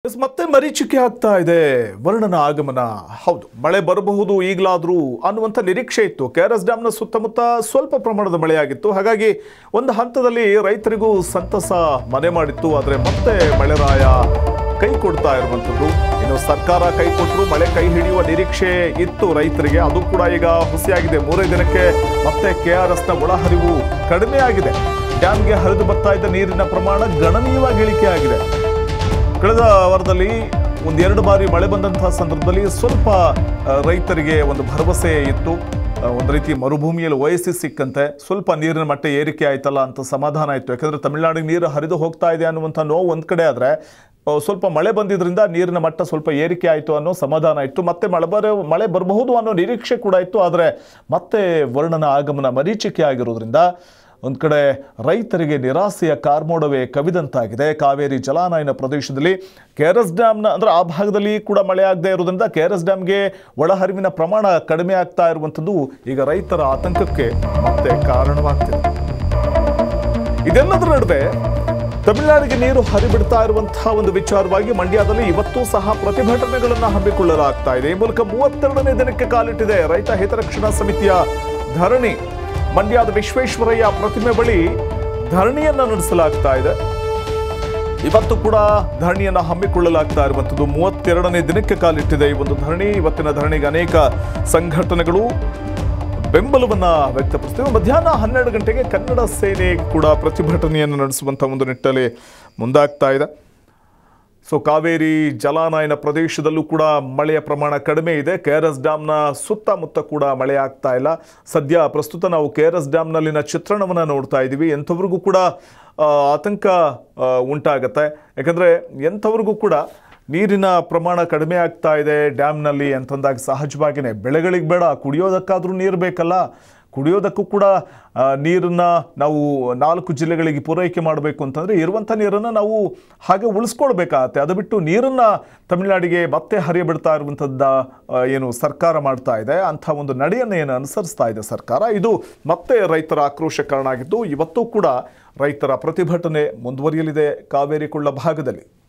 S, ಮತ್ತೆ ಮರೀಚಿಕೆ ಆಗ್ತಾ ಇದೆ ವರ್ಣನ ಆಗಮನ ಹೌದು ಮಳೆ ಬರಬಹುದು ಈಗಲಾದರೂ ಅನ್ನುವಂಥ ನಿರೀಕ್ಷೆ ಇತ್ತು ಕೆ ಆರ್ ಎಸ್ ಡ್ಯಾಮ್ನ ಸುತ್ತಮುತ್ತ ಸ್ವಲ್ಪ ಪ್ರಮಾಣದ ಮಳೆಯಾಗಿತ್ತು ಹಾಗಾಗಿ ಒಂದು ಹಂತದಲ್ಲಿ ರೈತರಿಗೂ ಸಂತಸ ಮನೆ ಮಾಡಿತ್ತು ಆದರೆ ಮತ್ತೆ ಮಳೆರಾಯ ಕೈ ಕೊಡ್ತಾ ಇರುವಂಥದ್ದು ಇನ್ನು ಸರ್ಕಾರ ಕೈ ಕೊಟ್ಟರು ಮಳೆ ಕೈ ಹಿಡಿಯುವ ನಿರೀಕ್ಷೆ ಇತ್ತು ರೈತರಿಗೆ ಅದು ಕೂಡ ಈಗ ಹುಸಿಯಾಗಿದೆ ಮೂರೇ ದಿನಕ್ಕೆ ಮತ್ತೆ ಕೆ ಆರ್ ಎಸ್ನ ಒಳಹರಿವು ಕಡಿಮೆ ಆಗಿದೆ ಡ್ಯಾಮ್ಗೆ ಹರಿದು ಬರ್ತಾ ಇದ್ದ ನೀರಿನ ಪ್ರಮಾಣ ಗಣನೀಯವಾಗಿ ಇಳಿಕೆ ಆಗಿದೆ ಕಳೆದ ವಾರದಲ್ಲಿ ಒಂದೆರಡು ಬಾರಿ ಮಳೆ ಬಂದಂತಹ ಸಂದರ್ಭದಲ್ಲಿ ಸ್ವಲ್ಪ ಆ, ರೈತರಿಗೆ ಒಂದು ಭರವಸೆ ಇತ್ತು ಆ, ಒಂದು ರೀತಿ ಮರುಭೂಮಿಯಲ್ಲಿ ವಯಸ್ಸಿ ಸಿಕ್ಕಂತೆ ಸ್ವಲ್ಪ ನೀರಿನ ಮಟ್ಟ ಏರಿಕೆ ಆಯ್ತಲ್ಲ ಅಂತ ಸಮಾಧಾನ ಇತ್ತು ಯಾಕಂದ್ರೆ ತಮಿಳುನಾಡಿಗೆ ನೀರು ಹರಿದು ಹೋಗ್ತಾ ಇದೆ ಅನ್ನುವಂಥ ನೋವು ಒಂದು ಕಡೆ ಆದರೆ ಸ್ವಲ್ಪ ಮಳೆ ಬಂದಿದ್ರಿಂದ ನೀರಿನ ಮಟ್ಟ ಸ್ವಲ್ಪ ಏರಿಕೆ ಆಯಿತು ಅನ್ನೋ ಸಮಾಧಾನ ಇತ್ತು ಮತ್ತೆ ಮಳೆ ಬರ ಮಳೆ ಬರಬಹುದು ಅನ್ನೋ ನಿರೀಕ್ಷೆ ಕೂಡ ಇತ್ತು ಆದರೆ ಮತ್ತೆ ವರ್ಣನ ಆಗಮನ ಮರೀಚಿಕೆ ಆಗಿರೋದ್ರಿಂದ ಒಂದು ಕಡೆ ರೈತರಿಗೆ ನಿರಾಸೆಯ ಕಾರ್ಮೋಡವೇ ಕವಿದಂತಾಗಿದೆ ಕಾವೇರಿ ಜಲಾನಯನ ಪ್ರದೇಶದಲ್ಲಿ ಕೆ ಆರ್ ಎಸ್ ಡ್ಯಾಮ್ನ ಅಂದರೆ ಆ ಭಾಗದಲ್ಲಿ ಕೂಡ ಮಳೆ ಆಗದೆ ಇರೋದ್ರಿಂದ ಕೆ ಆರ್ ಎಸ್ ಡ್ಯಾಮ್ಗೆ ಒಳಹರಿವಿನ ಪ್ರಮಾಣ ಕಡಿಮೆ ಆಗ್ತಾ ಇರುವಂಥದ್ದು ಈಗ ರೈತರ ಆತಂಕಕ್ಕೆ ಮತ್ತೆ ಕಾರಣವಾಗ್ತಿದೆ ಇದೆಲ್ಲದರ ನಡುವೆ ತಮಿಳುನಾಡಿಗೆ ನೀರು ಹರಿಬಿಡ್ತಾ ಇರುವಂತಹ ಒಂದು ವಿಚಾರವಾಗಿ ಮಂಡ್ಯದಲ್ಲಿ ಇವತ್ತೂ ಸಹ ಪ್ರತಿಭಟನೆಗಳನ್ನು ಹಮ್ಮಿಕೊಳ್ಳಲಾಗ್ತಾ ಇದೆ ಈ ಮೂಲಕ ಮೂವತ್ತೆರಡನೇ ದಿನಕ್ಕೆ ಕಾಲಿಟ್ಟಿದೆ ರೈತ ಹಿತರಕ್ಷಣಾ ಸಮಿತಿಯ ಧರಣಿ ಮಂಡ್ಯದ ವಿಶ್ವೇಶ್ವರಯ್ಯ ಪ್ರತಿಮೆ ಬಳಿ ಧರಣಿಯನ್ನ ನಡೆಸಲಾಗ್ತಾ ಇದೆ ಇವತ್ತು ಕೂಡ ಧರಣಿಯನ್ನು ಹಮ್ಮಿಕೊಳ್ಳಲಾಗ್ತಾ ಇರುವಂಥದ್ದು ಮೂವತ್ತೆರಡನೇ ದಿನಕ್ಕೆ ಕಾಲಿಟ್ಟಿದೆ ಈ ಒಂದು ಧರಣಿ ಇವತ್ತಿನ ಧರಣಿಗೆ ಅನೇಕ ಸಂಘಟನೆಗಳು ಬೆಂಬಲವನ್ನ ವ್ಯಕ್ತಪಡಿಸ್ತೀವಿ ಮಧ್ಯಾಹ್ನ ಹನ್ನೆರಡು ಗಂಟೆಗೆ ಕನ್ನಡ ಸೇನೆ ಕೂಡ ಪ್ರತಿಭಟನೆಯನ್ನು ನಡೆಸುವಂಥ ಒಂದು ನಿಟ್ಟಲ್ಲಿ ಮುಂದಾಗ್ತಾ ಇದೆ ಸೊ ಕಾವೇರಿ ಜಲಾನಯನ ಪ್ರದೇಶದಲ್ಲೂ ಕೂಡ ಮಳೆಯ ಪ್ರಮಾಣ ಕಡಿಮೆ ಇದೆ ಕೆ ಆರ್ ಎಸ್ ಡ್ಯಾಮ್ನ ಸುತ್ತಮುತ್ತ ಕೂಡ ಮಳೆ ಆಗ್ತಾ ಇಲ್ಲ ಸದ್ಯ ಪ್ರಸ್ತುತ ನಾವು ಕೆ ಆರ್ ಎಸ್ ಡ್ಯಾಮ್ನಲ್ಲಿನ ಚಿತ್ರಣವನ್ನು ನೋಡ್ತಾ ಇದ್ದೀವಿ ಎಂಥವ್ರಿಗೂ ಕೂಡ ಆ, ಆತಂಕ ಆ, ಉಂಟಾಗತ್ತೆ ಯಾಕಂದರೆ ಎಂಥವ್ರಿಗೂ ಕೂಡ ನೀರಿನ ಪ್ರಮಾಣ ಕಡಿಮೆ ಆಗ್ತಾ ಇದೆ ಡ್ಯಾಮ್ನಲ್ಲಿ ಅಂತಂದಾಗ ಸಹಜವಾಗಿಯೇ ಬೆಳೆಗಳಿಗೆ ಬೇಡ ಕುಡಿಯೋದಕ್ಕಾದರೂ ನೀರು ಬೇಕಲ್ಲ ಕುಡಿಯೋದಕ್ಕೂ ಕೂಡ ಆ, ನೀರನ್ನ ನಾವು ನಾಲ್ಕು ಜಿಲ್ಲೆಗಳಿಗೆ ಪೂರೈಕೆ ಮಾಡಬೇಕು ಅಂತಂದರೆ ಇರುವಂಥ ನೀರನ್ನು ನಾವು ಹಾಗೆ ಉಳಿಸ್ಕೊಳ್ಬೇಕಾಗತ್ತೆ ಅದು ಬಿಟ್ಟು ನೀರನ್ನು ತಮಿಳುನಾಡಿಗೆ ಮತ್ತೆ ಹರಿಯಬಿಡ್ತಾ ಇರುವಂಥದ್ದ ಆ, ಏನು ಸರ್ಕಾರ ಮಾಡ್ತಾ ಇದೆ ಅಂಥ ಒಂದು ನಡೆಯನ್ನು ಏನು ಅನುಸರಿಸ್ತಾ ಇದೆ ಸರ್ಕಾರ ಇದು ಮತ್ತೆ ರೈತರ ಆಕ್ರೋಶ ಕಾರಣ ಆಗಿದ್ದು ಇವತ್ತೂ ಕೂಡ ರೈತರ ಪ್ರತಿಭಟನೆ ಮುಂದುವರಿಯಲಿದೆ ಕಾವೇರಿ ಕೊಳ್ಳ ಭಾಗದಲ್ಲಿ